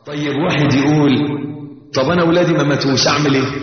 طيب واحد يقول طب انا اولادي ما ماتوش اعمل ايه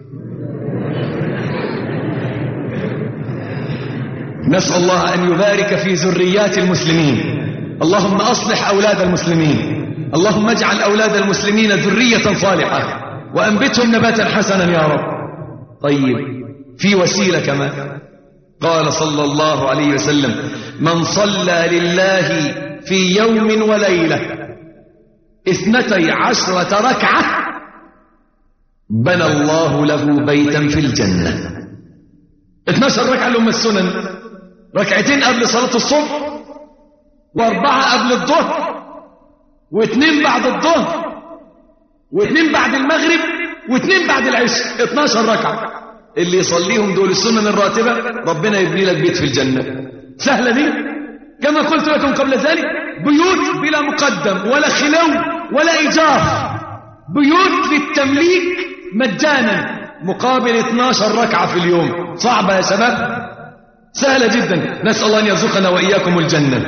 نسال الله ان يبارك في ذريات المسلمين اللهم اصلح اولاد المسلمين اللهم اجعل اولاد المسلمين ذريه صالحه وانبتهم نباتا حسنا يا رب طيب في وسيله كمان قال صلى الله عليه وسلم من صلى لله في يوم وليله اثنتي عشرة ركعة بنى الله له بيتا في الجنة 12 ركعة اللي هم السنن ركعتين قبل صلاة الصبح واربعة قبل الظهر واثنين بعد الظهر واثنين بعد المغرب واثنين بعد العشاء 12 ركعة اللي يصليهم دول السنن الراتبة ربنا يبني لك بيت في الجنة سهلة دي كما قلت لكم قبل ذلك بيوت بلا مقدم ولا خلو ولا إيجار بيوت للتمليك مجانا مقابل 12 ركعة في اليوم صعبة يا شباب سهلة جدا نسأل الله أن يرزقنا وإياكم الجنة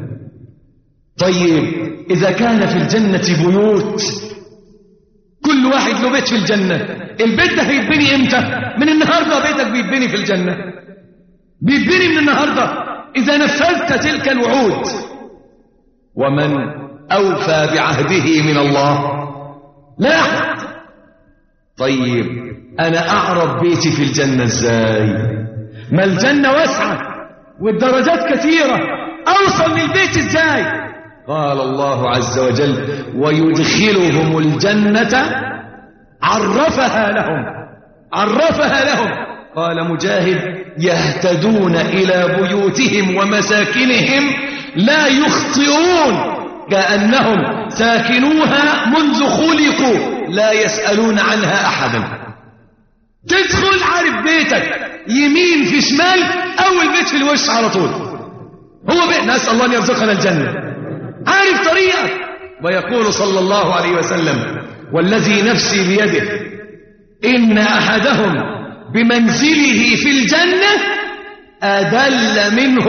طيب إذا كان في الجنة بيوت كل واحد له بيت في الجنة البيت ده هيتبني امتى من النهاردة بيتك بيتبني في الجنة بيتبني من النهاردة إذا نفذت تلك الوعود ومن أوفى بعهده من الله لا أحد طيب أنا أعرف بيتي في الجنة إزاي ما الجنة واسعة والدرجات كثيرة أوصل للبيت إزاي قال الله عز وجل ويدخلهم الجنة عرفها لهم عرفها لهم قال مجاهد يهتدون إلى بيوتهم ومساكنهم لا يخطئون كأنهم ساكنوها منذ خلقوا لا يسألون عنها أحدا تدخل عارف بيتك يمين في شمال أول بيت في الوش على طول هو بيت نسأل الله أن يرزقنا الجنة عارف طريقك ويقول صلى الله عليه وسلم والذي نفسي بيده إن أحدهم بمنزله في الجنة أدل منه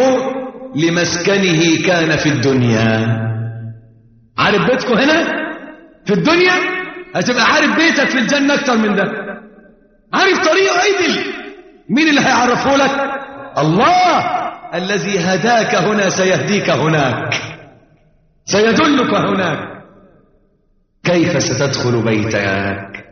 لمسكنه كان في الدنيا عارف بيتكم هنا في الدنيا هتبقى عارف بيتك في الجنة أكتر من ده عارف طريقه عدل مين اللي هيعرفه لك الله الذي هداك هنا سيهديك هناك سيدلك هناك كيف ستدخل بيتك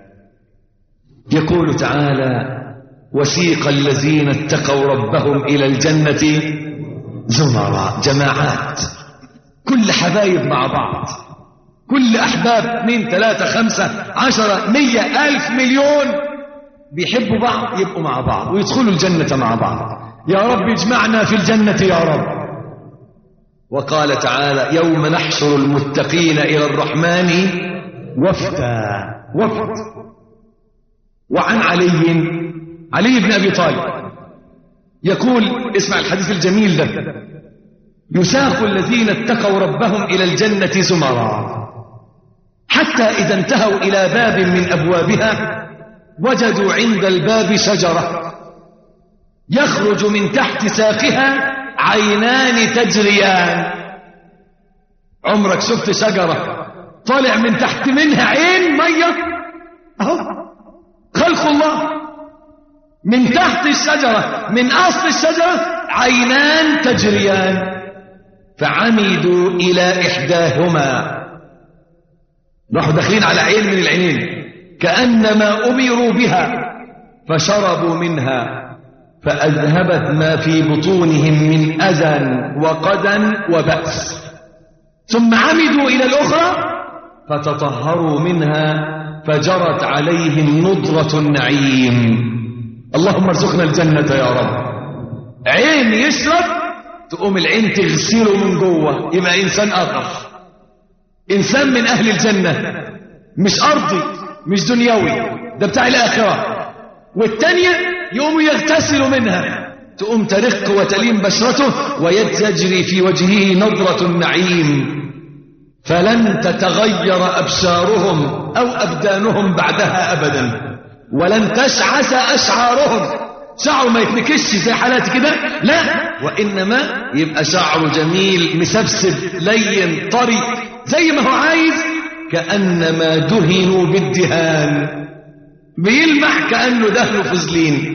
يقول تعالى وسيق الذين اتقوا ربهم إلى الجنة زمرا جماعات كل حبايب مع بعض كل أحباب اثنين ثلاثة خمسة عشرة مية ألف مليون بيحبوا بعض يبقوا مع بعض ويدخلوا الجنة مع بعض يا رب اجمعنا في الجنة يا رب وقال تعالى يوم نحشر المتقين إلى الرحمن وفدا وفد وعن علي علي بن أبي طالب يقول اسمع الحديث الجميل ده يساق الذين اتقوا ربهم إلى الجنة زمرا حتى إذا انتهوا إلى باب من أبوابها وجدوا عند الباب شجرة يخرج من تحت ساقها عينان تجريان عمرك شفت شجرة طالع من تحت منها عين مية أهو خلق الله من تحت الشجرة من أصل الشجرة عينان تجريان فعمدوا إلى إحداهما راحوا داخلين على عين من العينين كأنما أمروا بها فشربوا منها فأذهبت ما في بطونهم من أذى وقدا وبأس ثم عمدوا إلى الأخرى فتطهروا منها فجرت عليهم نضرة النعيم اللهم ارزقنا الجنة يا رب عين يشرب تقوم العين تغسله من جوه يبقى إنسان آخر إنسان من أهل الجنة مش أرضي مش دنيوي ده بتاع الآخرة والتانية يقوم يغتسل منها تقوم ترق وتلين بشرته ويتجري في وجهه نظرة النعيم فلن تتغير أبشارهم أو أبدانهم بعدها أبدا ولن تشعث أشعارهم شعره ما يتنكش زي حالاتي كده لا وإنما يبقى شعره جميل مسبسب لين طري زي ما هو عايز كأنما دهنوا بالدهان بيلمح كأنه دهن فزلين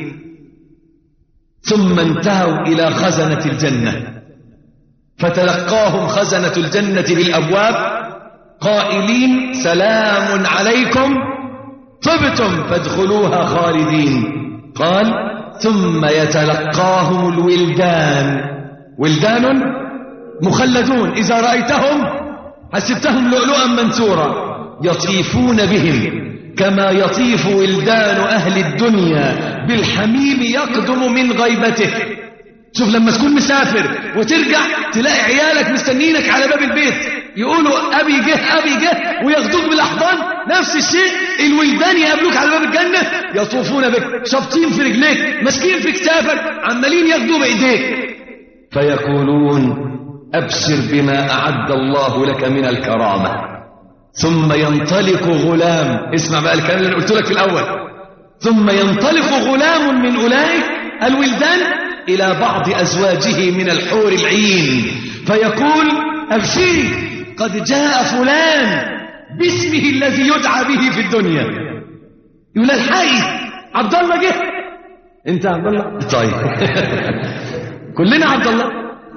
ثم انتهوا إلى خزنة الجنة فتلقاهم خزنة الجنة بالأبواب قائلين سلام عليكم طبتم فادخلوها خالدين قال ثم يتلقاهم الولدان ولدان مخلدون إذا رأيتهم حسبتهم لؤلؤا منثورا يطيفون بهم كما يطيف ولدان أهل الدنيا بالحميم يقدم من غيبته شوف لما تكون مسافر وترجع تلاقي عيالك مستنينك على باب البيت يقولوا أبي جه أبي جه وياخدوك بالأحضان نفس الشيء الولدان يقابلوك على باب الجنة يطوفون بك شابطين في رجليك ماسكين في كتافك عمالين ياخدوا بإيديك فيقولون أبشر بما أعد الله لك من الكرامة ثم ينطلق غلام اسمع بقى الكلام اللي قلت لك في الأول ثم ينطلق غلام من أولئك الولدان إلى بعض أزواجه من الحور العين فيقول أبشري قد جاء فلان باسمه الذي يدعى به في الدنيا يقول الحقي عبد الله جه انت عبد الله طيب كلنا عبد الله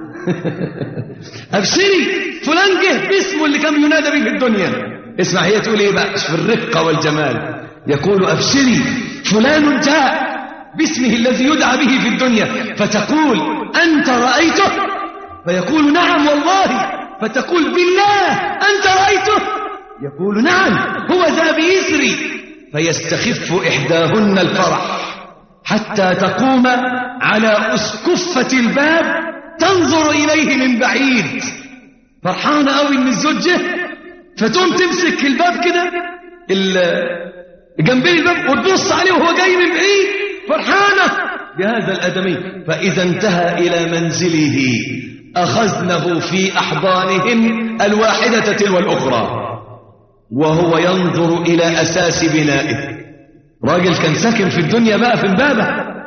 ابشري فلان جه باسمه اللي كان ينادى به في الدنيا اسمع هي تقول ايه بقى في الرقه والجمال يقول ابشري فلان جاء باسمه الذي يدعى به في الدنيا فتقول انت رايته فيقول نعم والله فتقول بالله انت رايته يقول نعم هو ذا بيسري فيستخف احداهن الفرح حتى تقوم على اسكفه الباب تنظر إليه من بعيد فرحانة قوي من الزوجة فتقوم تمسك الباب كده جنبين الباب وتبص عليه وهو جاي من بعيد فرحانة بهذا الأدمي فإذا انتهى إلى منزله أخذنه في أحضانهن الواحدة تلو الأخرى وهو ينظر إلى أساس بنائه راجل كان ساكن في الدنيا بقى في امبابة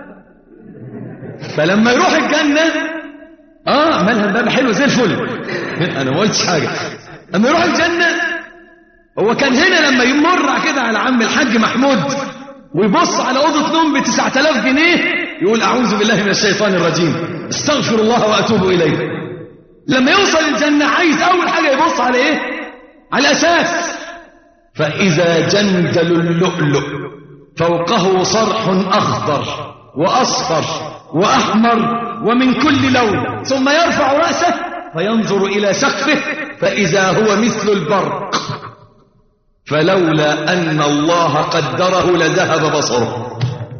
فلما يروح الجنة اه مالها امبابة حلوة زي الفل انا ما قلتش حاجة اما يروح الجنة هو كان هنا لما يمر كده على عم الحاج محمود ويبص على أوضة نوم ب 9000 جنيه يقول أعوذ بالله من الشيطان الرجيم استغفر الله وأتوب إليه لما يوصل الجنة عايز أول حاجة يبص على إيه على الأساس فإذا جندل اللؤلؤ فوقه صرح أخضر وأصفر وأحمر ومن كل لون ثم يرفع رأسه فينظر إلى سقفه فإذا هو مثل البرق فلولا أن الله قدره لذهب بصره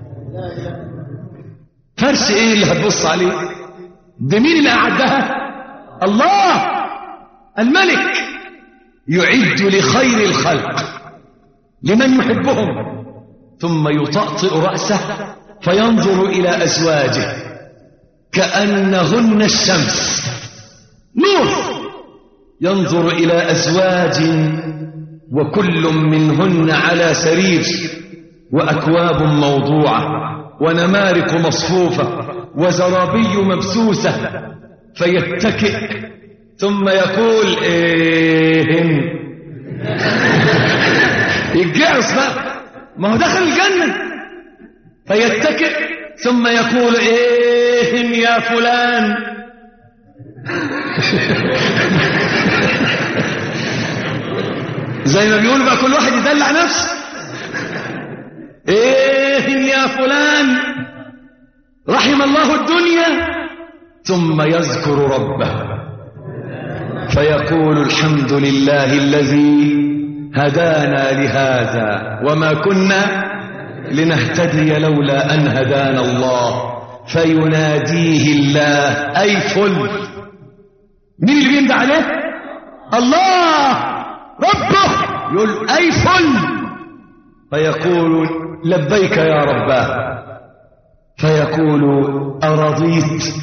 فرش إيه اللي هتبص عليه ده مين اللي أعدها الله الملك يعد لخير الخلق لمن يحبهم ثم يطأطئ رأسه فينظر إلى أزواجه كأنهن الشمس نور ينظر إلى أزواج وكل منهن على سرير وأكواب موضوعة ونمارق مصفوفة وزرابي مبسوسة فيتكئ ثم يقول إيهن يتجعص بقى ما هو دخل الجنة فيتكئ ثم يقول إيهن يا فلان زي ما بيقولوا بقى كل واحد يدلع نفسه ايه يا فلان رحم الله الدنيا ثم يذكر ربه فيقول الحمد لله الذي هدانا لهذا وما كنا لنهتدي لولا أن هدانا الله فيناديه الله أي فل مين اللي بيندى عليه الله ربه يقول أي فل فيقول لبيك يا رباه فيقول أرضيت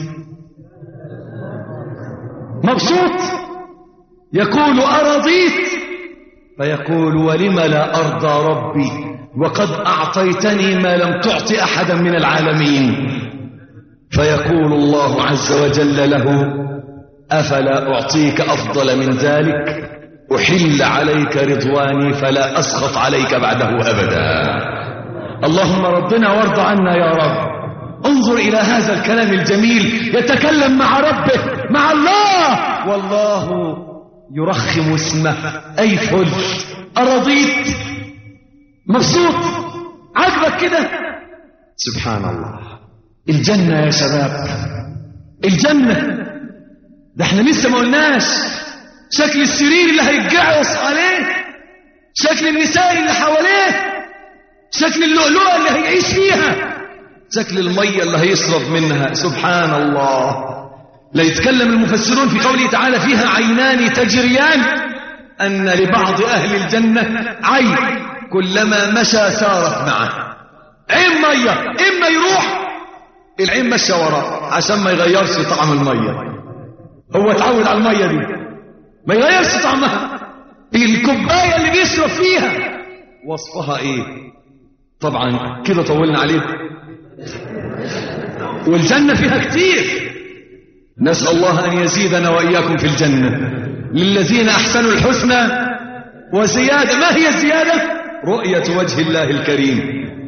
مبسوط يقول أرضيت فيقول ولم لا أرضى ربي وقد أعطيتني ما لم تعط أحدا من العالمين فيقول الله عز وجل له أفلا أعطيك أفضل من ذلك أحل عليك رضواني فلا أسخط عليك بعده أبدا اللهم ربنا وارض عنا يا رب انظر إلى هذا الكلام الجميل يتكلم مع ربه مع الله والله يرخم اسمه أي فل أرضيت مبسوط عجبك كده سبحان الله الجنة يا شباب الجنة ده احنا لسه ما قلناش شكل السرير اللي هيتجعص عليه شكل النساء اللي حواليه شكل اللؤلؤة اللي هيعيش فيها شكل المية اللي هيشرب منها سبحان الله لا يتكلم المفسرون في قوله تعالى فيها عينان تجريان أن لبعض أهل الجنة عين كلما مشى سارت معه عين مية إما يروح العين مشى وراه عشان ما يغيرش طعم المية هو اتعود على المية دي ما يغيرش طعمها الكوباية اللي بيشرب فيها وصفها ايه طبعا كده طولنا عليكم والجنة فيها كتير نسأل الله أن يزيدنا وإياكم في الجنة للذين أحسنوا الحسنى وزيادة ما هي الزيادة رؤية وجه الله الكريم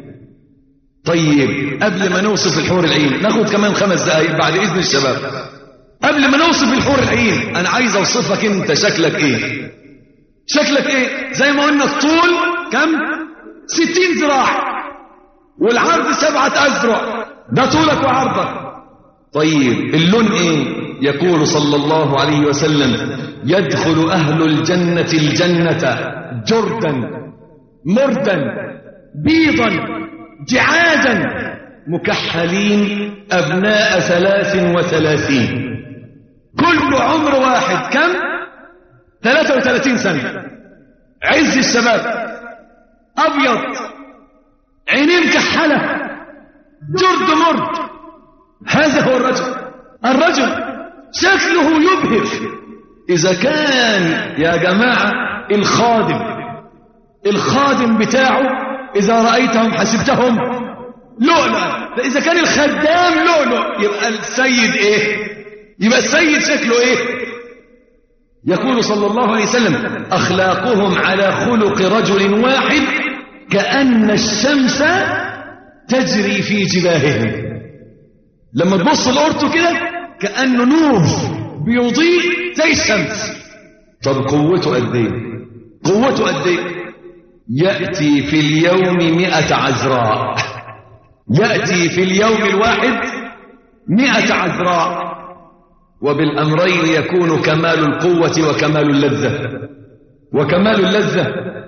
طيب قبل ما نوصف الحور العين ناخد كمان خمس دقايق بعد إذن الشباب قبل ما نوصف الحور العين أنا عايز أوصفك أنت شكلك إيه شكلك إيه زي ما قلنا الطول كم ستين ذراع والعرض سبعة أذرع ده طولك وعرضك طيب اللون ايه يقول صلى الله عليه وسلم يدخل أهل الجنة الجنة جردا مردا بيضا جعادا مكحلين أبناء ثلاث وثلاثين كل عمر واحد كم ثلاثة وثلاثين سنة عز الشباب أبيض عينين كحلة جرد مرد هذا هو الرجل الرجل شكله يبهر إذا كان يا جماعة الخادم الخادم بتاعه إذا رأيتهم حسبتهم لؤلؤ فإذا كان الخدام لؤلؤ يبقى السيد إيه يبقى السيد شكله إيه يقول صلى الله عليه وسلم أخلاقهم على خلق رجل واحد كأن الشمس تجري في جباههم لما تبص لأورته كده كأنه نور بيضيء زي الشمس طب قوته قد ايه قوته قد ايه يأتي في اليوم مئة عذراء يأتي في اليوم الواحد مئة عذراء وبالأمرين يكون كمال القوة وكمال اللذة وكمال اللذة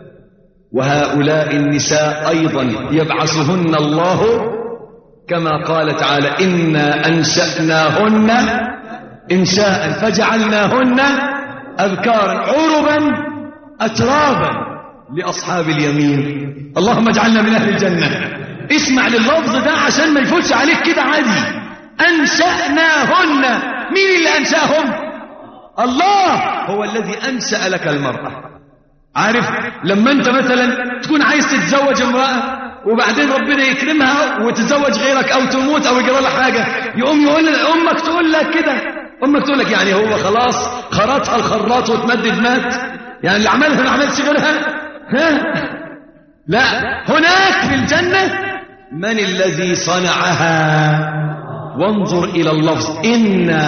وهؤلاء النساء أيضا يبعثهن الله كما قال تعالى إنا أنشأناهن إنشاء فجعلناهن أذكارا عربا أترابا لأصحاب اليمين اللهم اجعلنا من أهل الجنة اسمع لللفظ ده عشان ما يفوتش عليك كده عادي أنشأناهن مين اللي أنشأهم الله هو الذي أنشأ لك المرأة عارف لما انت مثلا تكون عايز تتزوج امرأة وبعدين ربنا يكرمها وتتزوج غيرك او تموت او يجرى لها حاجة يقوم يقول امك تقول لك كده امك تقول لك يعني هو خلاص خرطها الخراط وتمدد مات يعني اللي عملها ما عملش غيرها ها لا هناك في الجنة من الذي صنعها وانظر إلى اللفظ إنا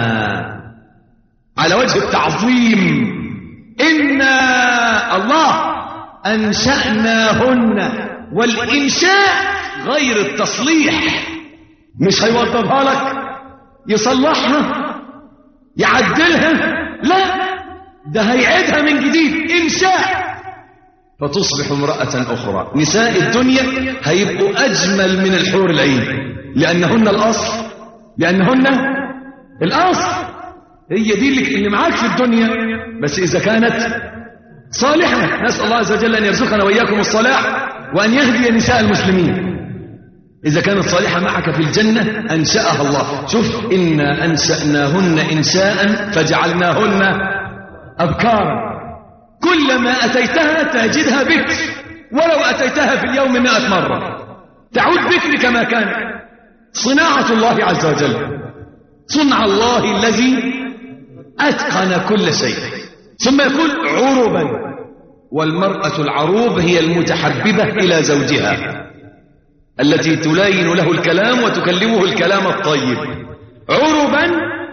على وجه التعظيم إنا الله أنشأناهن والإنشاء غير التصليح مش هيوضبها لك يصلحها يعدلها لا ده هيعيدها من جديد إنشاء فتصبح امرأة أخرى نساء الدنيا هيبقوا أجمل من الحور العين لأنهن الأصل لأنهن الأصل هي دي اللي, اللي معاك في الدنيا بس إذا كانت صالحة نسأل الله عز وجل أن يرزقنا وإياكم الصلاح وأن يهدي نساء المسلمين إذا كانت صالحة معك في الجنة أنشأها الله شوف إنا أنشأناهن إنشاء فجعلناهن أبكارا كلما أتيتها تجدها بكر ولو أتيتها في اليوم مئة مرة تعود بكر كما كان صناعة الله عز وجل صنع الله الذي أتقن كل شيء ثم يقول عربا والمرأة العروب هي المتحببة إلى زوجها التي تلاين له الكلام وتكلمه الكلام الطيب عربا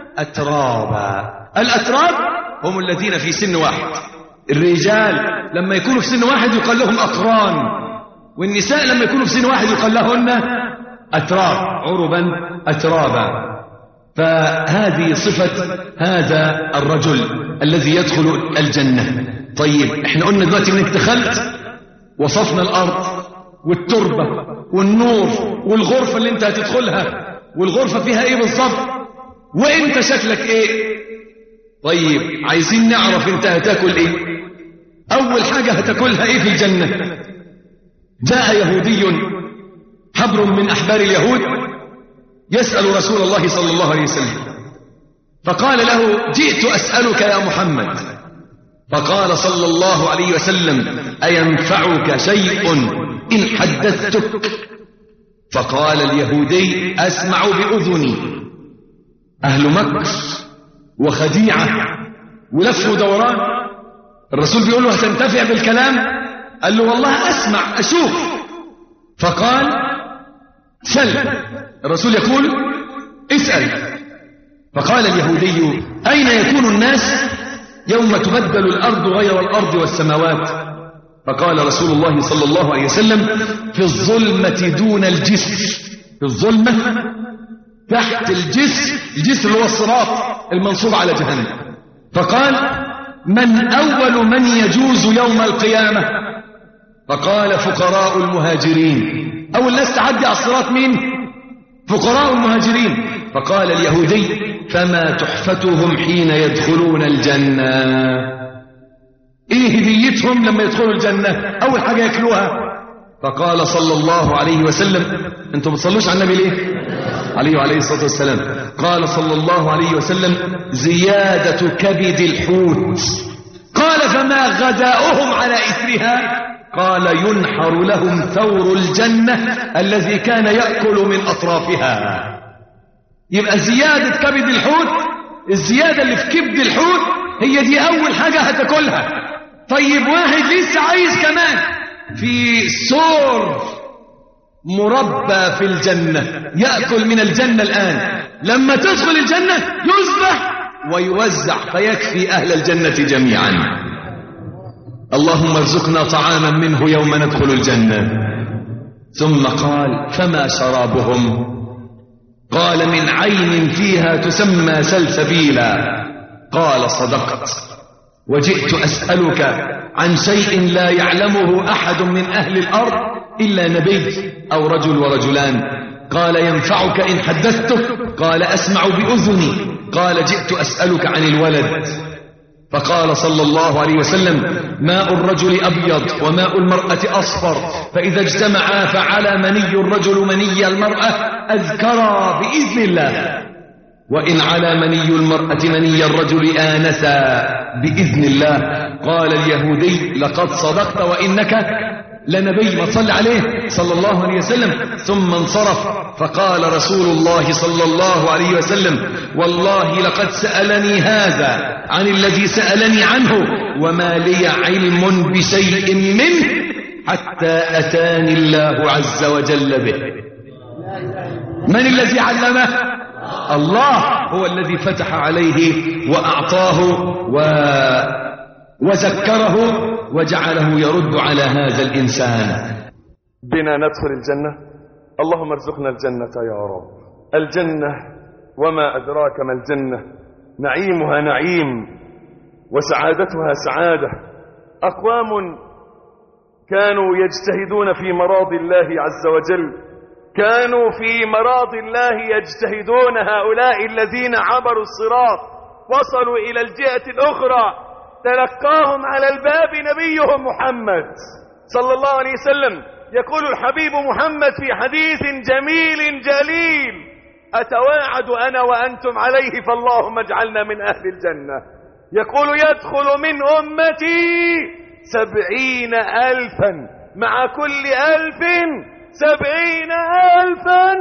أترابا الأتراب هم الذين في سن واحد الرجال لما يكونوا في سن واحد يقال لهم أقران والنساء لما يكونوا في سن واحد يقال لهن أتراب عربا أترابا فهذه صفة هذا الرجل الذي يدخل الجنة طيب احنا قلنا دلوقتي منك دخلت وصفنا الأرض والتربة والنور والغرفة اللي انت هتدخلها والغرفة فيها ايه بالظبط وانت شكلك ايه طيب عايزين نعرف انت هتاكل ايه اول حاجة هتاكلها ايه في الجنة جاء يهودي حبر من احبار اليهود يسأل رسول الله صلى الله عليه وسلم فقال له جئت أسألك يا محمد فقال صلى الله عليه وسلم أينفعك شيء إن حدثتك فقال اليهودي أسمع بأذني أهل مكر وخديعة ولف ودوران الرسول بيقول له هتنتفع بالكلام قال له والله أسمع أشوف فقال سل الرسول يقول اسأل فقال اليهودي أين يكون الناس يوم تبدل الأرض غير الأرض والسماوات فقال رسول الله صلى الله عليه وسلم في الظلمة دون الجسر في الظلمة تحت الجسر الجسر اللي هو الصراط المنصوب على جهنم فقال من أول من يجوز يوم القيامة فقال فقراء المهاجرين أول ناس تعدي على الصراط مين فقراء المهاجرين فقال اليهودي فما تحفتهم حين يدخلون الجنة ايه هديتهم لما يدخلوا الجنة اول حاجة ياكلوها فقال صلى الله عليه وسلم انتم بتصلوش على النبي ليه عليه وعليه الصلاة والسلام قال صلى الله عليه وسلم زيادة كبد الحوت قال فما غداؤهم على إثرها قال ينحر لهم ثور الجنة الذي كان يأكل من أطرافها يبقى زيادة كبد الحوت الزيادة اللي في كبد الحوت هي دي أول حاجة هتاكلها طيب واحد لسه عايز كمان في سور مربى في الجنة يأكل من الجنة الآن لما تدخل الجنة يذبح ويوزع فيكفي أهل الجنة جميعا اللهم ارزقنا طعاما منه يوم ندخل الجنة ثم قال فما شرابهم قال من عين فيها تسمى سلسبيلا قال صدقت وجئت أسألك عن شيء لا يعلمه أحد من أهل الأرض إلا نبي أو رجل ورجلان قال ينفعك إن حدثتك قال أسمع بأذني قال جئت أسألك عن الولد فقال صلى الله عليه وسلم ماء الرجل أبيض وماء المرأة أصفر فإذا اجتمعا فعلى مني الرجل مني المرأة أذكرا بإذن الله وإن على مني المرأة مني الرجل آنسا بإذن الله قال اليهودي لقد صدقت وإنك لنبي ما صلى عليه صلى الله عليه وسلم ثم انصرف فقال رسول الله صلى الله عليه وسلم والله لقد سألني هذا عن الذي سألني عنه وما لي علم بشيء منه حتى أتاني الله عز وجل به من الذي علمه الله هو الذي فتح عليه وأعطاه و... وذكره وجعله يرد على هذا الإنسان بنا ندخل الجنة اللهم ارزقنا الجنة يا رب الجنة وما أدراك ما الجنة نعيمها نعيم وسعادتها سعادة أقوام كانوا يجتهدون في مراضي الله عز وجل كانوا في مراضي الله يجتهدون هؤلاء الذين عبروا الصراط وصلوا إلى الجهة الأخرى تلقاهم على الباب نبيهم محمد صلى الله عليه وسلم يقول الحبيب محمد في حديث جميل جليل أتواعد أنا وأنتم عليه فاللهم اجعلنا من أهل الجنة يقول يدخل من أمتي سبعين ألفا مع كل ألف سبعين ألفا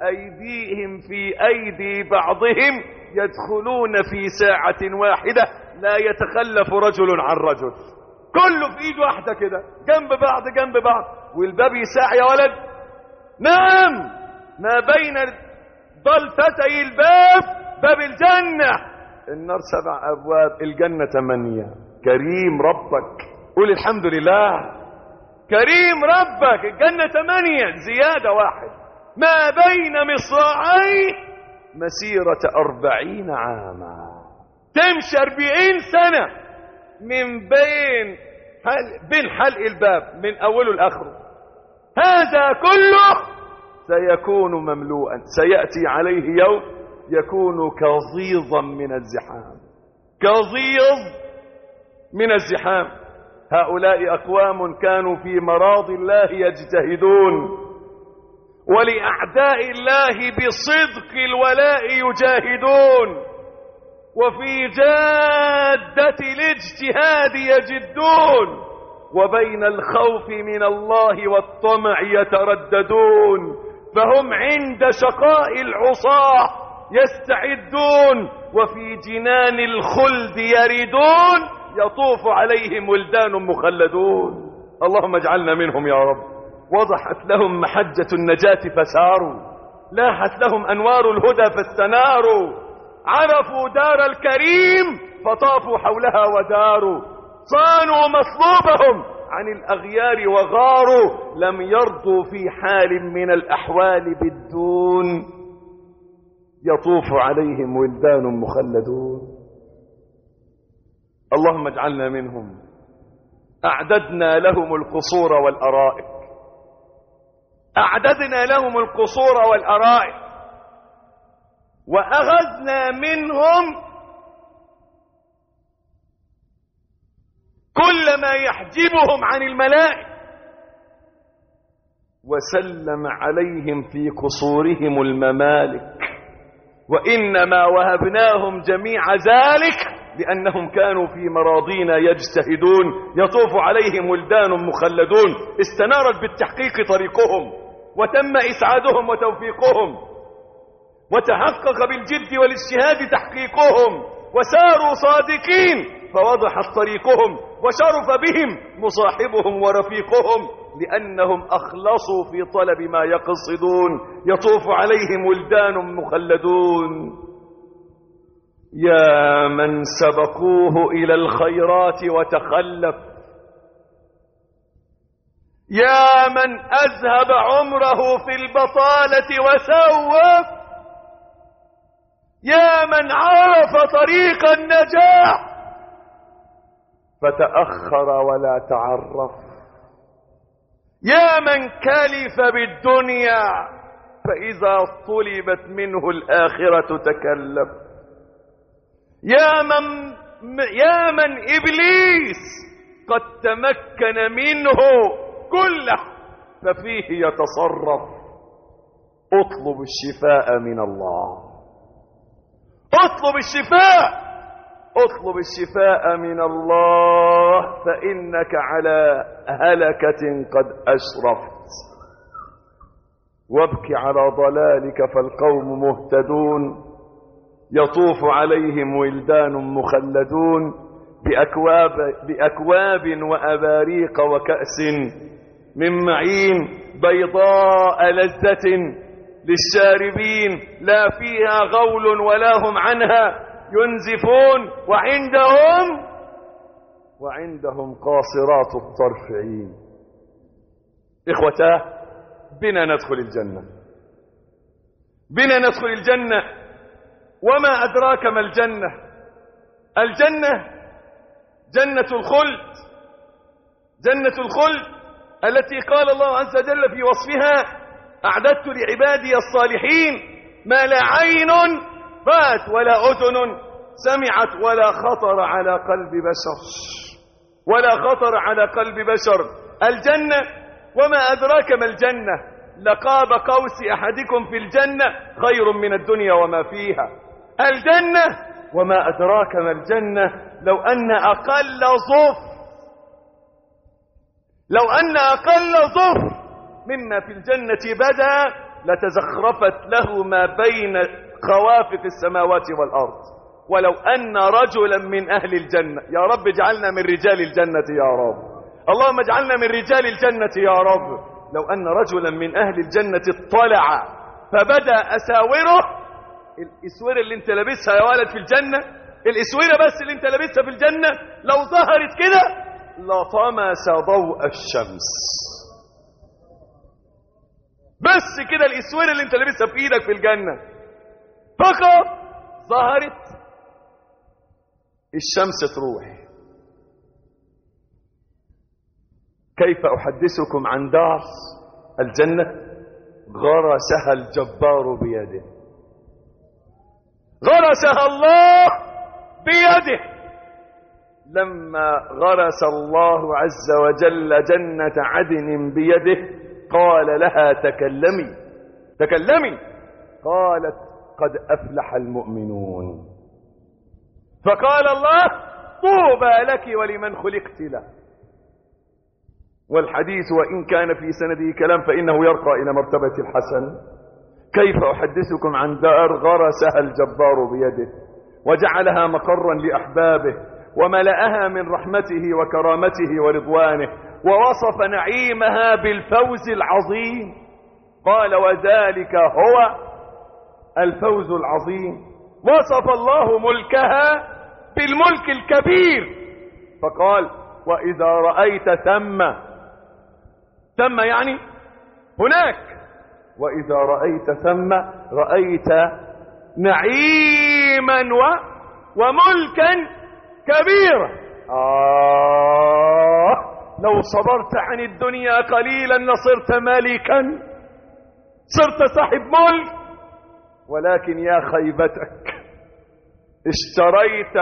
أيديهم في أيدي بعضهم يدخلون في ساعة واحدة لا يتخلف رجل عن رجل كله في ايد واحده كده جنب بعض جنب بعض والباب يساع يا ولد نعم ما بين ضلفتي الباب باب الجنة النار سبع أبواب الجنة ثمانية كريم ربك قول الحمد لله كريم ربك الجنة ثمانية زيادة واحد ما بين مصراعي مسيرة أربعين عاما تمشي أربعين سنة من بين حل بين حلق الباب من أوله لآخره هذا كله سيكون مملوءا سيأتي عليه يوم يكون كظيظا من الزحام كظيظ من الزحام هؤلاء أقوام كانوا في مراض الله يجتهدون ولأعداء الله بصدق الولاء يجاهدون وفي جادة الاجتهاد يجدون وبين الخوف من الله والطمع يترددون فهم عند شقاء العصاه يستعدون وفي جنان الخلد يردون يطوف عليهم ولدان مخلدون اللهم اجعلنا منهم يا رب وضحت لهم محجة النجاة فساروا لاحت لهم أنوار الهدى فاستناروا عرفوا دار الكريم فطافوا حولها وداروا صانوا مطلوبهم عن الأغيار وغاروا لم يرضوا في حال من الأحوال بالدون يطوف عليهم ولدان مخلدون اللهم اجعلنا منهم أعددنا لهم القصور والأرائك أعددنا لهم القصور والأرائك وأخذنا منهم كل ما يحجبهم عن الملائكة وسلم عليهم في قصورهم الممالك وإنما وهبناهم جميع ذلك لأنهم كانوا في مراضينا يجتهدون يطوف عليهم ولدان مخلدون استنارت بالتحقيق طريقهم وتم إسعادهم وتوفيقهم وتحقق بالجد والاجتهاد تحقيقهم وساروا صادقين فوضحت طريقهم وشرف بهم مصاحبهم ورفيقهم لأنهم أخلصوا في طلب ما يقصدون يطوف عليهم ولدان مخلدون يا من سبقوه إلى الخيرات وتخلف يا من أذهب عمره في البطالة وسوف يا من عرف طريق النجاح فتأخر ولا تعرف يا من كلف بالدنيا فإذا طلبت منه الآخرة تكلف يا من يا من إبليس قد تمكن منه كله ففيه يتصرف اطلب الشفاء من الله اطلب الشفاء اطلب الشفاء من الله فإنك على هلكة قد أشرفت وابك على ضلالك فالقوم مهتدون يطوف عليهم ولدان مخلدون بأكواب, بأكواب وأباريق وكأس من معين بيضاء لذة للشاربين لا فيها غول ولا هم عنها ينزفون وعندهم وعندهم قاصرات الطرف عين إخوتاه بنا ندخل الجنة بنا ندخل الجنة وما أدراك ما الجنة الجنة جنة الخلد جنة الخلد التي قال الله عز وجل في وصفها أعددت لعبادي الصالحين ما لا عين فات ولا أذن سمعت ولا خطر على قلب بشر ولا خطر على قلب بشر الجنة وما أدراك ما الجنة لقاب قوس أحدكم في الجنة خير من الدنيا وما فيها الجنة وما أدراك ما الجنة لو أن أقل ظفر لو أن أقل ظفر مما في الجنة بدا لتزخرفت له ما بين خوافق السماوات والأرض ولو أن رجلا من أهل الجنة يا رب اجعلنا من رجال الجنة يا رب اللهم اجعلنا من رجال الجنة يا رب لو أن رجلا من أهل الجنة اطلع فبدأ أساوره الإسورة اللي انت لابسها يا ولد في الجنة الإسورة بس اللي انت لابسها في الجنة لو ظهرت كده لطمس ضوء الشمس بس كده الإسورة اللي انت لابسها في ايدك في الجنة فقط ظهرت الشمس تروح كيف أحدثكم عن دار الجنة غرسها الجبار بيده غرسها الله بيده لما غرس الله عز وجل جنة عدن بيده قال لها تكلمي تكلمي قالت قد أفلح المؤمنون فقال الله طوبى لك ولمن خلقت له والحديث وإن كان في سنده كلام فإنه يرقى إلى مرتبة الحسن كيف أحدثكم عن دار غرسها الجبار بيده وجعلها مقرا لأحبابه وملأها من رحمته وكرامته ورضوانه ووصف نعيمها بالفوز العظيم قال وذلك هو الفوز العظيم وصف الله ملكها بالملك الكبير فقال وإذا رأيت ثم ثم يعني هناك وإذا رأيت ثم رأيت نعيما و وملكا كبيرا آه لو صبرت عن الدنيا قليلا لصرت ملكا صرت صاحب ملك ولكن يا خيبتك اشتريت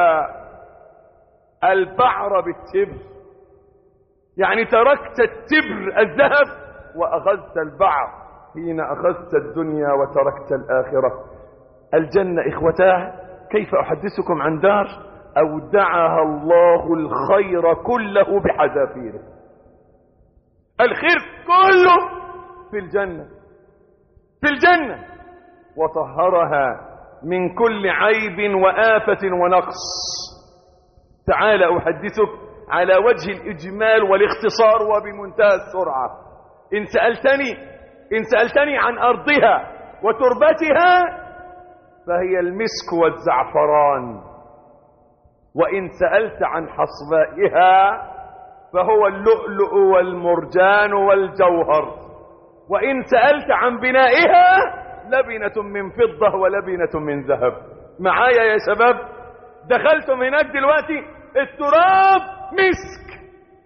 البعر بالتبر يعني تركت التبر الذهب وأخذت البعر حين أخذت الدنيا وتركت الآخرة الجنة إخوتاه كيف أحدثكم عن دار أودعها الله الخير كله بحذافيره الخير كله في الجنة في الجنة وطهرها من كل عيب وآفة ونقص تعال أحدثك على وجه الإجمال والاختصار وبمنتهى السرعة إن سألتني إن سألتني عن أرضها وتربتها فهي المسك والزعفران وإن سألت عن حصبائها فهو اللؤلؤ والمرجان والجوهر وإن سألت عن بنائها لبنة من فضة ولبنة من ذهب معايا يا شباب دخلتم هناك دلوقتي التراب مسك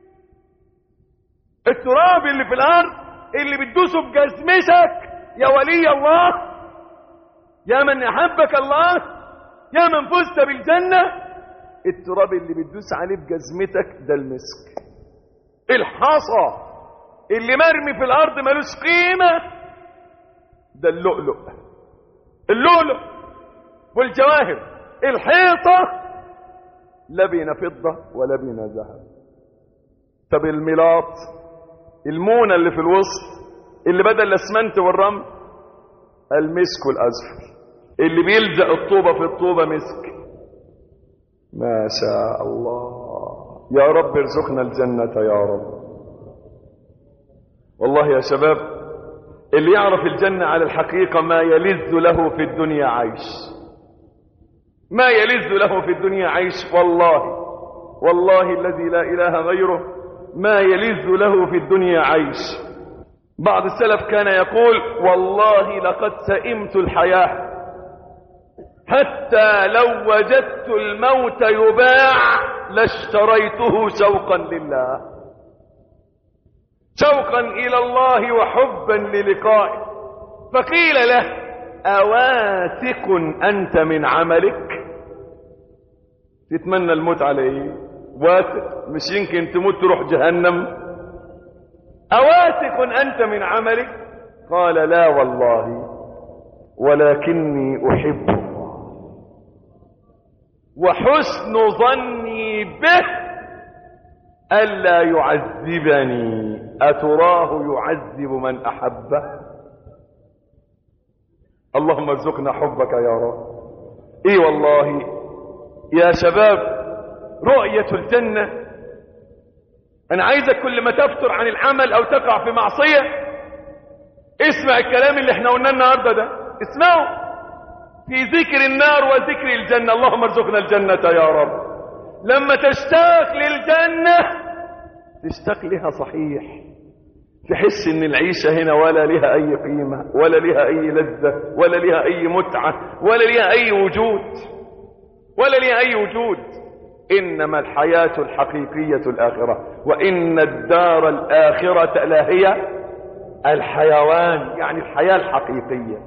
التراب اللي في الأرض اللي بتدوسه بجزمتك يا ولي الله يا من أحبك الله يا من فزت بالجنة التراب اللي بتدوس عليه بجزمتك ده المسك الحصى اللي مرمي في الأرض ملوش قيمة ده اللؤلؤ اللؤلؤ والجواهر الحيطة لبن فضة ولبن ذهب طب الميلاط المونة اللي في الوسط اللي بدل الاسمنت والرمل المسك والأزفر اللي بيلزق الطوبة في الطوبة مسك ما شاء الله يا رب ارزقنا الجنة يا رب والله يا شباب اللي يعرف الجنة على الحقيقة ما يلذ له في الدنيا عيش ما يلذ له في الدنيا عيش والله والله الذي لا إله غيره ما يلذ له في الدنيا عيش بعض السلف كان يقول والله لقد سئمت الحياة حتى لو وجدت الموت يباع لاشتريته شوقا لله شوقا إلى الله وحبا للقائه فقيل له أواثق أنت من عملك تتمنى الموت عليه واثق مش يمكن تموت تروح جهنم أواثق أنت من عملك قال لا والله ولكني أحب الله وحسن ظني به ألا يعذبني أتراه يعذب من أحبه اللهم ارزقنا حبك يا رب اي والله يا شباب رؤية الجنة أنا عايزك كل ما تفتر عن العمل أو تقع في معصية اسمع الكلام اللي احنا قلناه النهاردة ده اسمعوا في ذكر النار وذكر الجنة اللهم ارزقنا الجنة يا رب لما تشتاق للجنة تشتاق لها صحيح تحس ان العيشة هنا ولا لها اي قيمة ولا لها اي لذة ولا لها اي متعة ولا لها اي وجود ولا لها اي وجود انما الحياة الحقيقية الاخرة وان الدار الاخرة لا هي الحيوان يعني الحياة الحقيقية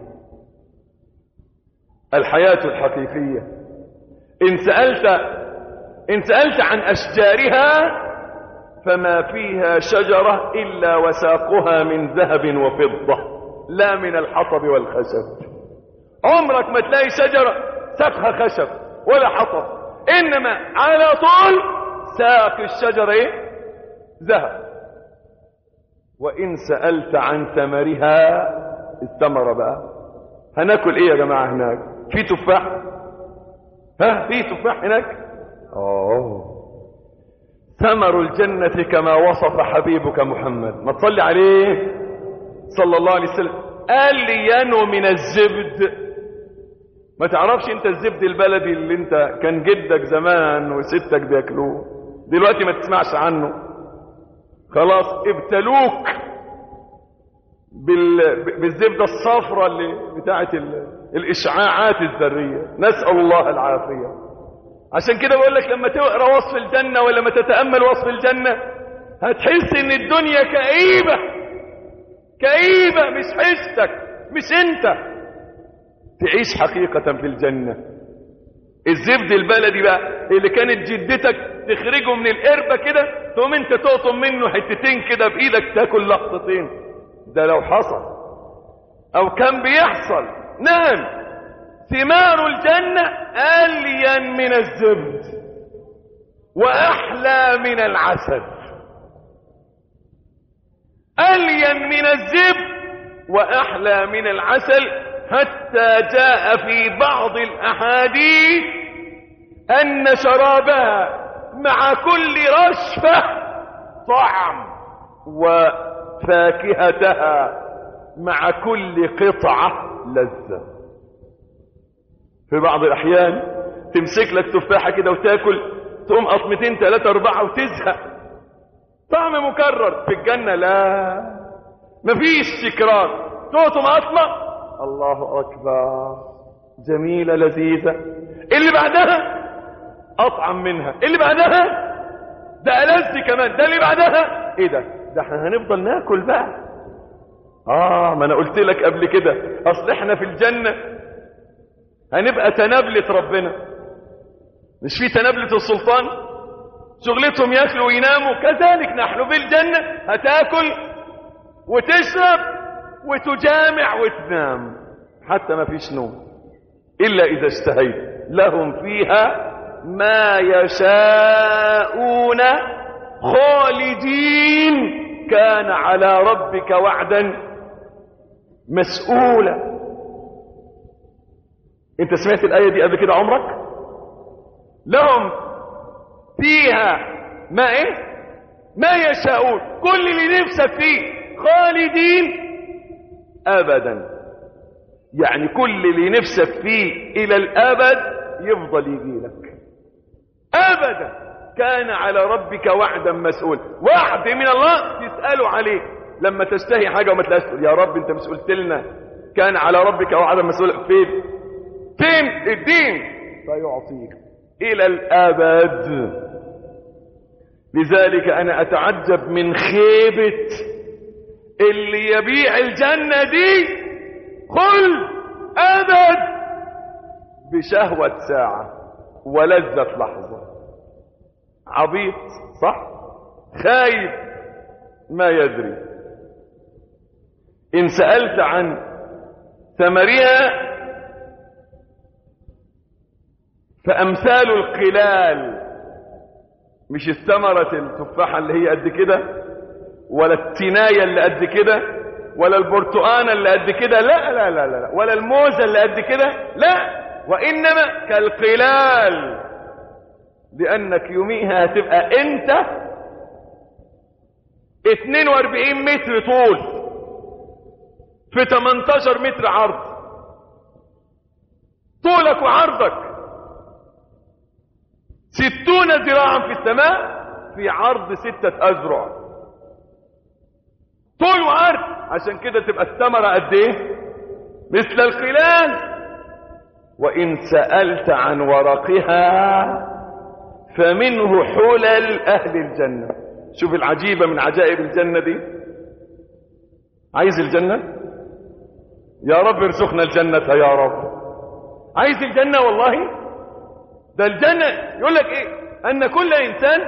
الحياة الحقيقية ان سألت ان سألت عن اشجارها فما فيها شجرة إلا وساقها من ذهب وفضة لا من الحطب والخشب عمرك ما تلاقي شجرة ساقها خشب ولا حطب إنما على طول ساق الشجرة إيه؟ ذهب وإن سألت عن ثمرها الثمرة بقى هناكل إيه يا جماعة هناك في تفاح ها في تفاح هناك أوه ثمر الجنة كما وصف حبيبك محمد ما تصلي عليه صلى الله عليه وسلم قال لي ينو من الزبد ما تعرفش انت الزبد البلدي اللي انت كان جدك زمان وستك بياكلوه دلوقتي ما تسمعش عنه خلاص ابتلوك بال... بالزبدة الصفراء اللي بتاعت ال... الاشعاعات الذرية نسأل الله العافية عشان كده بقول لك لما تقرا وصف الجنة ولا لما تتأمل وصف الجنة هتحس ان الدنيا كئيبة كئيبة مش حسك مش انت تعيش حقيقة في الجنة الزبد البلدي بقى اللي كانت جدتك تخرجه من القربة كده تقوم انت تقطم منه حتتين كده بايدك تاكل لقطتين ده لو حصل او كان بيحصل نعم ثمار الجنة أليا من الزبد وأحلى من العسل أليا من الزبد وأحلى من العسل حتى جاء في بعض الأحاديث أن شرابها مع كل رشفة طعم وفاكهتها مع كل قطعة لذة في بعض الأحيان تمسك لك تفاحة كده وتاكل تقوم قطمتين ثلاثة أربعة وتزهق طعم مكرر في الجنة لا مفيش تكرار تقطم قطمة الله أكبر جميلة لذيذة اللي بعدها أطعم منها اللي بعدها ده ألذ كمان ده اللي بعدها إيه ده ده احنا هنفضل ناكل بقى آه ما أنا قلت لك قبل كده أصل احنا في الجنة هنبقى تنابلة ربنا مش في تنابلة السلطان شغلتهم ياكلوا ويناموا كذلك نحن في الجنة هتاكل وتشرب وتجامع وتنام حتى ما فيش نوم إلا إذا اشتهيت لهم فيها ما يشاءون خالدين كان على ربك وعدا مسؤولا انت سمعت الآية دي قبل كده عمرك لهم فيها ما ايه ما يشاءون كل اللي نفسك فيه خالدين ابدا يعني كل اللي نفسك فيه الى الابد يفضل يجي لك ابدا كان على ربك وعدا مسؤول وعد من الله تسأله عليه لما تشتهي حاجة وما تلاقيش تقول يا رب انت مش قلت لنا كان على ربك وعدا مسؤول فين فين الدين فيعطيك الى الابد لذلك انا اتعجب من خيبة اللي يبيع الجنة دي خل ابد بشهوة ساعة ولذة لحظة عبيط صح خايف ما يدري ان سألت عن ثمرها فأمثال القلال مش الثمرة التفاحة اللي هي قد كده ولا التناية اللي قد كده ولا البرتقانة اللي قد كده لا لا لا لا ولا الموزة اللي قد كده لا وإنما كالقلال لانك يوميها هتبقى انت 42 متر طول في 18 متر عرض طولك وعرضك ستون ذراعا في السماء في عرض ستة أذرع طول وعرض عشان كده تبقى الثمرة قد ايه مثل القلال وإن سألت عن ورقها فمنه حلل أهل الجنة شوف العجيبة من عجائب الجنة دي عايز الجنة يا رب ارزقنا الجنة يا رب عايز الجنة والله ده الجنة يقول لك ايه ان كل انسان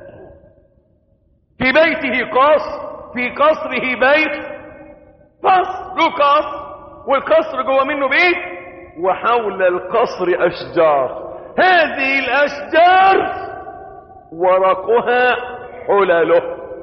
في بيته قاص في قصره بيت قصر له قصر والقصر جوه منه بيت وحول القصر اشجار هذه الاشجار ورقها حلله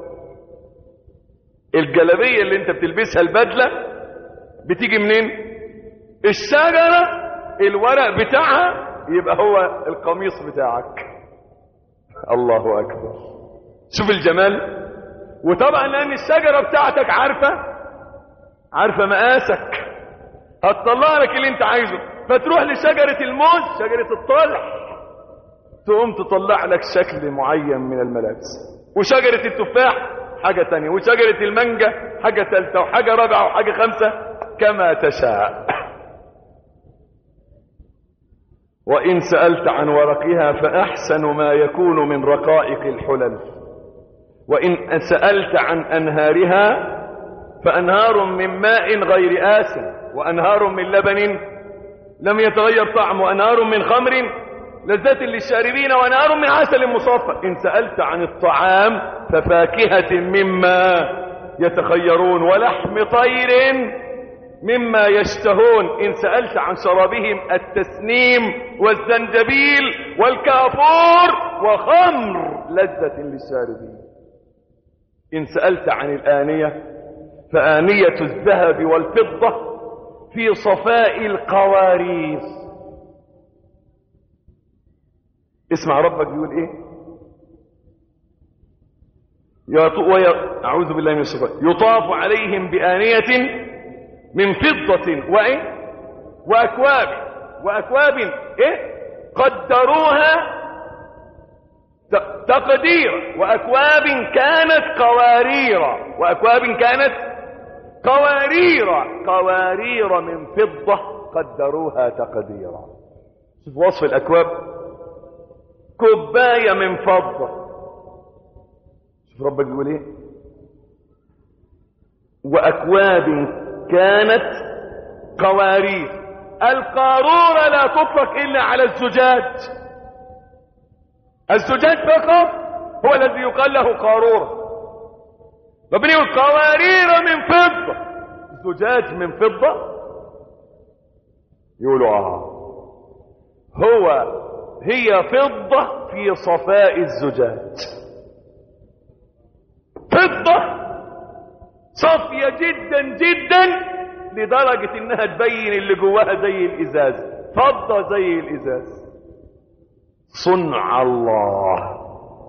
الجلبية اللي انت بتلبسها البدلة بتيجي منين الشجرة الورق بتاعها يبقى هو القميص بتاعك الله اكبر شوف الجمال وطبعا لان الشجرة بتاعتك عارفة عارفة مقاسك هتطلع لك اللي انت عايزه فتروح لشجرة الموز شجرة الطلح تقوم تطلع لك شكل معين من الملابس وشجرة التفاح حاجة تانية وشجرة المانجا حاجة ثالثة وحاجة رابعة وحاجة خمسة كما تشاء وإن سألت عن ورقها فأحسن ما يكون من رقائق الحلل وإن سألت عن أنهارها فأنهار من ماء غير آس وأنهار من لبن لم يتغير طعم وأنهار من خمر لذة للشاربين وأنهار من عسل مصفى إن سألت عن الطعام ففاكهة مما يتخيرون ولحم طير مما يشتهون إن سألت عن شرابهم التسنيم والزنجبيل والكافور وخمر لذة للشاربين إن سألت عن الآنية فآنية الذهب والفضة في صفاء القوارير اسمع ربك بيقول ايه وي... أعوذ بالله من الشيطان يطاف عليهم بآنية من فضة وإيه وأكواب وأكواب إيه قدروها تقدير وأكواب كانت قوارير وأكواب كانت قوارير قوارير من فضة قدروها تقديرا شوف وصف الأكواب كوباية من فضة شوف ربك بيقول ايه وأكواب كانت قوارير القارورة لا تطلق إلا على الزجاج الزجاج فقط هو الذي يقال له قارورة ربنا يقول قوارير من فضة زجاج من فضة يقولوا اه هو هي فضة في صفاء الزجاج فضة صافية جدا جدا لدرجة انها تبين اللي جواها زي الازاز فضة زي الازاز صنع الله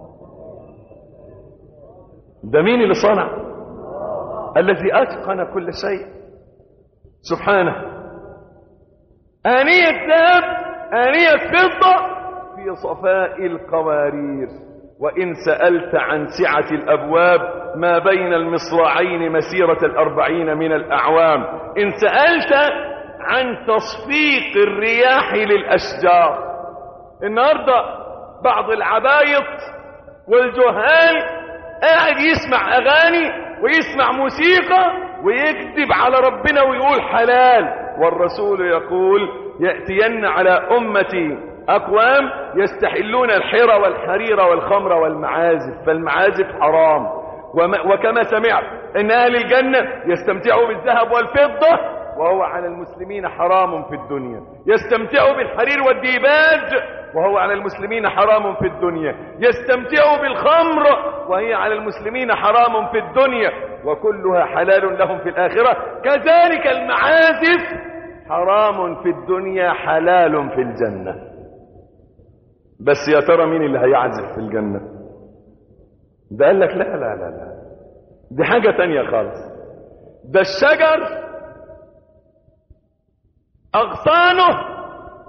ده مين اللي صنع الذي اتقن كل شيء سبحانه آنية ذهب آنية فضة في صفاء القوارير وإن سألت عن سعة الأبواب ما بين المصراعين مسيرة الأربعين من الأعوام إن سألت عن تصفيق الرياح للأشجار النهاردة بعض العبايط والجهال قاعد يسمع أغاني ويسمع موسيقى ويكذب على ربنا ويقول حلال والرسول يقول يأتين على أمتي أقوام يستحلون الحر والحرير والخمر والمعازف فالمعازف حرام وكما سمعت ان اهل الجنة يستمتعوا بالذهب والفضة وهو على المسلمين حرام في الدنيا يستمتعوا بالحرير والديباج وهو على المسلمين حرام في الدنيا يستمتعوا بالخمر وهي على المسلمين حرام في الدنيا وكلها حلال لهم في الآخرة كذلك المعازف حرام في الدنيا حلال في الجنة بس يا ترى مين اللي هيعزف في الجنة ده قال لك لا لا لا لا دي حاجة تانية خالص ده الشجر أغصانه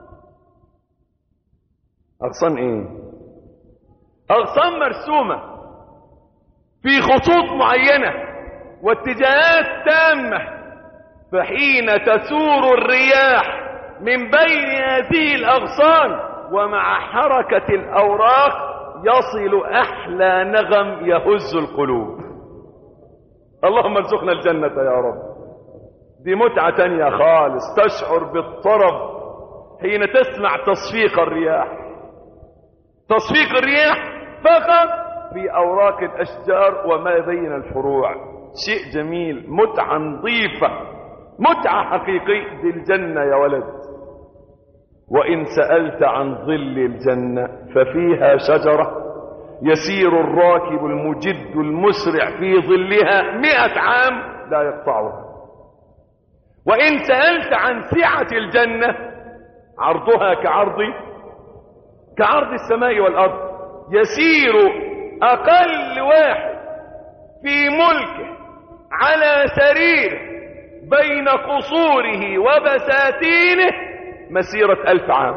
أغصان إيه أغصان مرسومة في خطوط معينة واتجاهات تامة فحين تسور الرياح من بين هذه الأغصان ومع حركة الأوراق يصل أحلى نغم يهز القلوب اللهم ارزقنا الجنة يا رب دي متعة تانية خالص تشعر بالطرب حين تسمع تصفيق الرياح تصفيق الرياح فقط في أوراق الأشجار وما بين الفروع شيء جميل متعة نظيفة متعة حقيقية دي الجنة يا ولد وإن سألت عن ظل الجنة ففيها شجرة يسير الراكب المجد المسرع في ظلها مئة عام لا يقطعها وإن سألت عن سعة الجنة عرضها كعرض كعرض السماء والأرض يسير أقل واحد في ملكه على سريره بين قصوره وبساتينه مسيرة ألف عام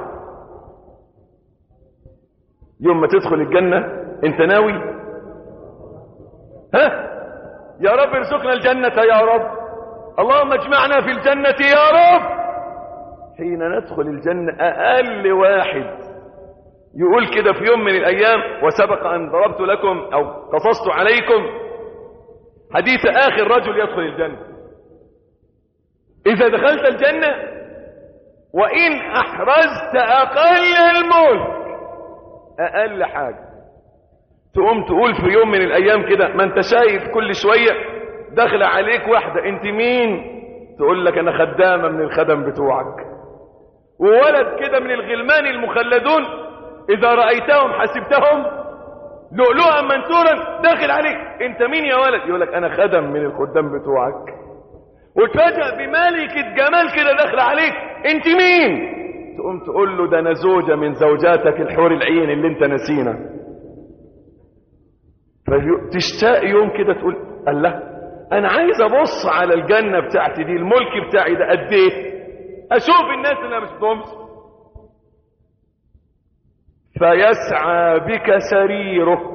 يوم ما تدخل الجنة انت ناوي ها يا رب ارزقنا الجنة يا رب اللهم اجمعنا في الجنة يا رب حين ندخل الجنة أقل واحد يقول كده في يوم من الأيام وسبق أن ضربت لكم أو قصصت عليكم حديث آخر رجل يدخل الجنة إذا دخلت الجنة وإن أحرزت أقل الملك أقل حاجة تقوم تقول في يوم من الأيام كده ما أنت شايف كل شوية داخل عليك واحدة أنت مين تقول لك أنا خدامة من الخدم بتوعك وولد كده من الغلمان المخلدون إذا رأيتهم حسبتهم لؤلؤا منثورا داخل عليك أنت مين يا ولد يقول لك أنا خدم من الخدام بتوعك وتفاجأ بملكة جمال كده داخل عليك أنت مين تقوم تقول له ده أنا زوجة من زوجاتك الحور العين اللي أنت نسينا فتشتاق يوم كده تقول الله أنا عايز أبص على الجنة بتاعتي دي الملك بتاعي ده قد إيه أشوف الناس اللي أنا مش بتهمش فيسعى بك سريرك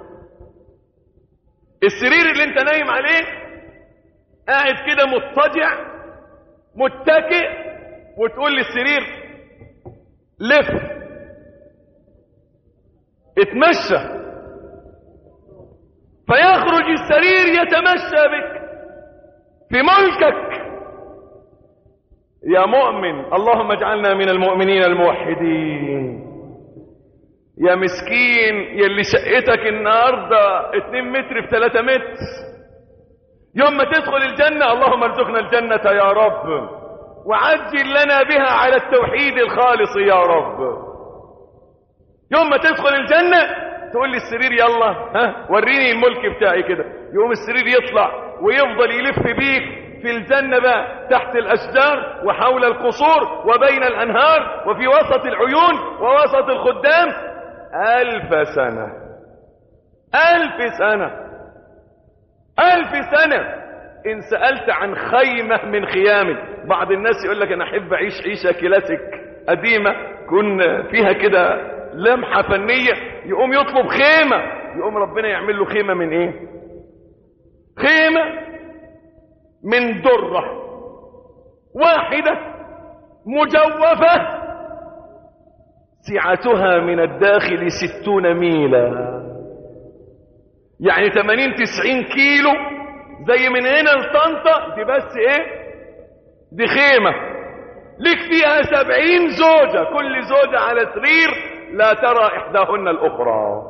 السرير اللي انت نايم عليه قاعد كده مضطجع متكئ وتقول للسرير لف اتمشى فيخرج السرير يتمشى بك في ملكك يا مؤمن اللهم اجعلنا من المؤمنين الموحدين يا مسكين يلي شقتك النهاردة 2 متر في 3 متر يوم ما تدخل الجنة اللهم ارزقنا الجنة يا رب وعجل لنا بها على التوحيد الخالص يا رب يوم ما تدخل الجنة تقول لي السرير يلا ها وريني الملك بتاعي كده يقوم السرير يطلع ويفضل يلف بيك في الجنة بقى تحت الأشجار وحول القصور وبين الأنهار وفي وسط العيون ووسط الخدام ألف سنة ألف سنة ألف سنة إن سألت عن خيمة من خيامه بعض الناس يقول لك أنا أحب أعيش عيشة كلاسيك قديمة كن فيها كده لمحة فنية يقوم يطلب خيمة يقوم ربنا يعمل له خيمة من إيه خيمة من درة واحدة مجوفة سعتها من الداخل ستون ميلا يعني 80 90 كيلو زي من هنا لطنطا دي بس ايه دي خيمة لك فيها سبعين زوجة كل زوجة على سرير لا ترى احداهن الاخرى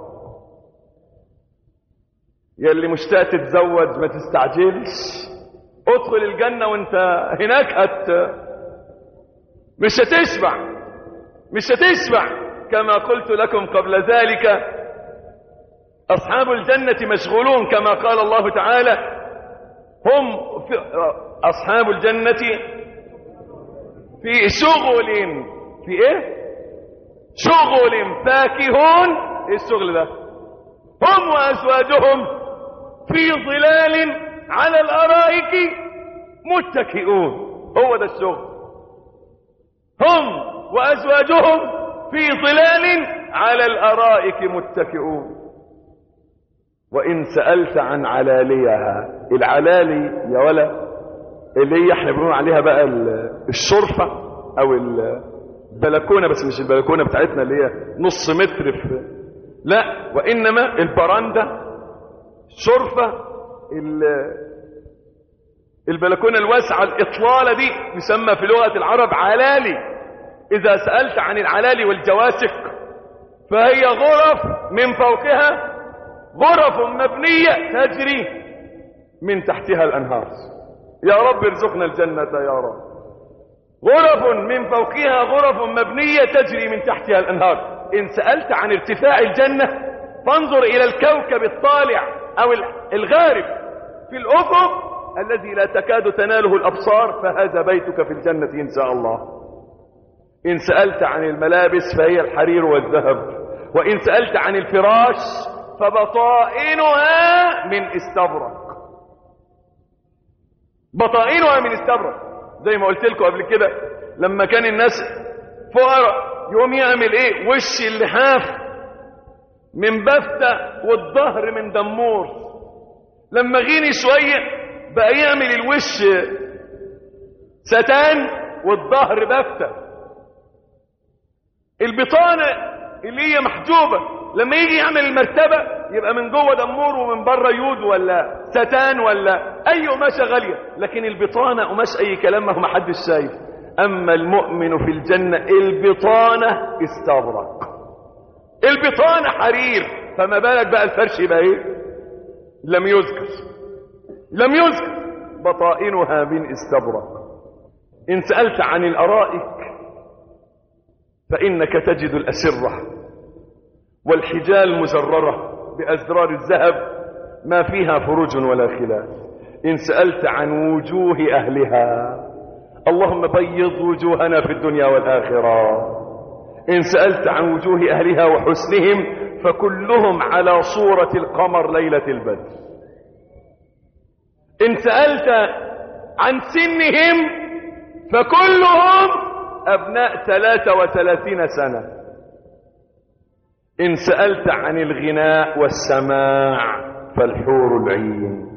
يلي مشتاق تتزوج ما تستعجلش ادخل الجنة وانت هناك هت مش هتشبع مش هتشبع كما قلت لكم قبل ذلك أصحاب الجنة مشغولون كما قال الله تعالى هم في أصحاب الجنة في شغل في إيه شغل فاكهون ايه الشغل ده هم وازواجهم في ظلال على الارائك متكئون هو ده الشغل هم وازواجهم في ظلال على الارائك متكئون وان سالت عن علاليها العلالي يا ولا اللي هي احنا بنقول عليها بقى الشرفه او البلكونه بس مش البلكونه بتاعتنا اللي هي نص متر في لا وانما البراندا شرفه البلكونه الواسعه الاطلاله دي يسمى في لغه العرب علالي اذا سالت عن العلالي والجواسق فهي غرف من فوقها غرف مبنيه تجري من تحتها الانهار يا رب ارزقنا الجنه يا رب غرف من فوقها غرف مبنيه تجري من تحتها الانهار ان سالت عن ارتفاع الجنه فانظر الى الكوكب الطالع او الغارب في الافق الذي لا تكاد تناله الابصار فهذا بيتك في الجنه ان شاء الله ان سالت عن الملابس فهي الحرير والذهب وان سالت عن الفراش فبطائنها من استبرق بطائنها من استبرق زي ما قلت لكم قبل كده لما كان الناس فقراء يقوم يعمل ايه وش اللحاف من بفتة والظهر من دمور لما غيني شوية بقى يعمل الوش ستان والظهر بفتة البطانة اللي هي محجوبة لما يجي يعمل المرتبة يبقى من جوه دمور ومن بره يود ولا ستان ولا اي قماشة غالية لكن البطانة قماش اي كلام ما هو محدش شايف اما المؤمن في الجنة البطانة استبرق البطانة حرير فما بالك بقى الفرش يبقى ايه لم يذكر لم يذكر بطائنها من استبرق ان سألت عن الارائك فانك تجد الاسرة والحجال مزررة بازرار الذهب ما فيها فروج ولا خلاف ان سألت عن وجوه اهلها اللهم بيض وجوهنا في الدنيا والآخرة إن سألت عن وجوه أهلها وحسنهم فكلهم على صورة القمر ليلة البدر إن سألت عن سنهم فكلهم أبناء ثلاثة وثلاثين سنة إن سألت عن الغناء والسماع فالحور العين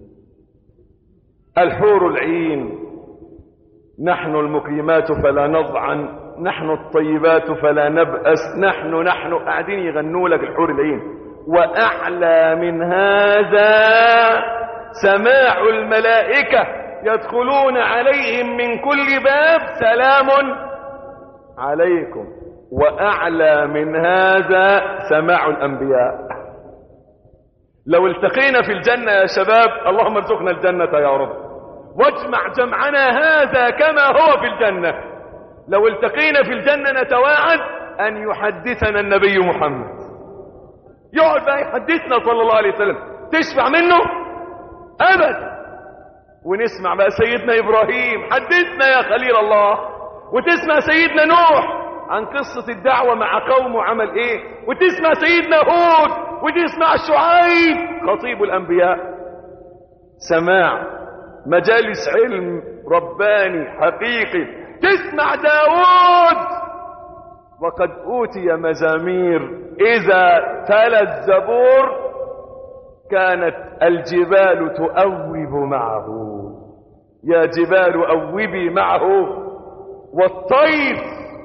الحور العين نحن المقيمات فلا نضعن نحن الطيبات فلا نبأس نحن نحن قاعدين يغنوا لك الحور العين وأعلى من هذا سماع الملائكة يدخلون عليهم من كل باب سلام عليكم وأعلى من هذا سماع الأنبياء لو التقينا في الجنة يا شباب اللهم ارزقنا الجنة يا رب واجمع جمعنا هذا كما هو في الجنة لو التقينا في الجنة نتواعد أن يحدثنا النبي محمد يقعد بقى يحدثنا صلى الله عليه وسلم تشفع منه أبدا ونسمع بقى سيدنا إبراهيم حدثنا يا خليل الله وتسمع سيدنا نوح عن قصة الدعوة مع قومه عمل ايه وتسمع سيدنا هود وتسمع شعيب خطيب الأنبياء سماع مجالس علم رباني حقيقي تسمع داود وقد أوتي مزامير إذا تلا الزبور كانت الجبال تؤوب معه يا جبال أوبي معه والطير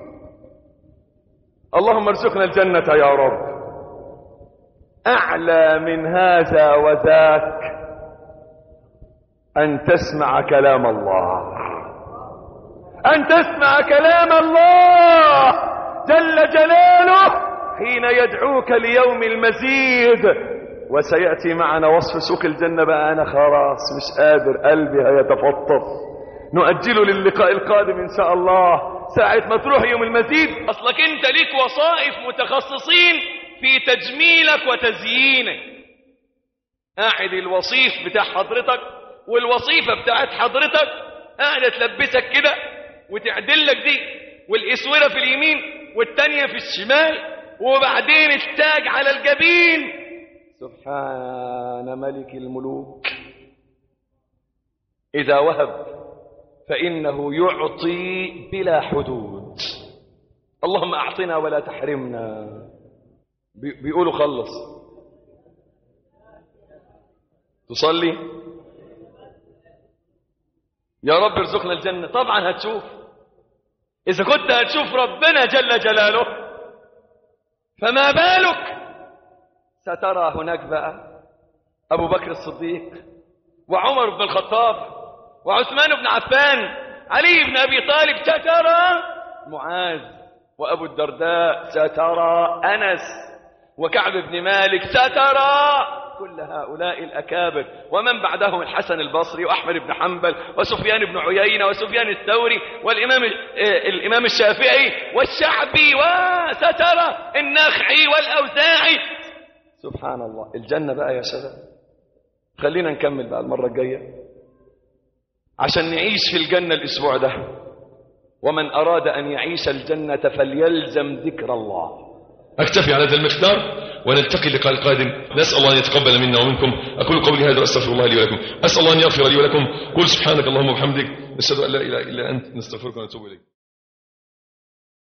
اللهم ارزقنا الجنة يا رب أعلى من هذا وذاك أن تسمع كلام الله أن تسمع كلام الله جل جلاله حين يدعوك ليوم المزيد وسيأتي معنا وصف سوق الجنة بقى أنا خلاص مش قادر قلبي هيتفطر نؤجله للقاء القادم إن شاء الله ساعة ما تروح يوم المزيد أصلك أنت ليك وظائف متخصصين في تجميلك وتزيينك قاعد الوصيف بتاع حضرتك والوظيفة بتاعت حضرتك قاعدة تلبسك كده وتعدلك دي والإسورة في اليمين والتانية في الشمال وبعدين التاج على الجبين سبحان ملك الملوك إذا وهب فإنه يعطي بلا حدود اللهم أعطنا ولا تحرمنا بي- بيقولوا خلص تصلي يا رب ارزقنا الجنة طبعا هتشوف إذا كنت هتشوف ربنا جل جلاله فما بالك سترى هناك بقى أبو بكر الصديق وعمر بن الخطاب وعثمان بن عفان علي بن أبي طالب سترى معاذ وأبو الدرداء سترى أنس وكعب بن مالك سترى كل هؤلاء الأكابر ومن بعدهم الحسن البصري وأحمد بن حنبل وسفيان بن عيينة وسفيان الثوري والإمام آه، الإمام الشافعي والشعبي وسترى النخعي والأوزاعي سبحان الله الجنة بقى يا شباب خلينا نكمل بقى المرة الجاية عشان نعيش في الجنة الأسبوع ده ومن أراد أن يعيش الجنة فليلزم ذكر الله أكتفي على هذا المقدار ونلتقي اللقاء القادم نسأل الله أن يتقبل منا ومنكم أقول قولي هذا وأستغفر الله لي ولكم أسأل الله أن يغفر لي ولكم قل سبحانك اللهم وبحمدك نشهد أن لا إله إلا أنت نستغفرك ونتوب إليك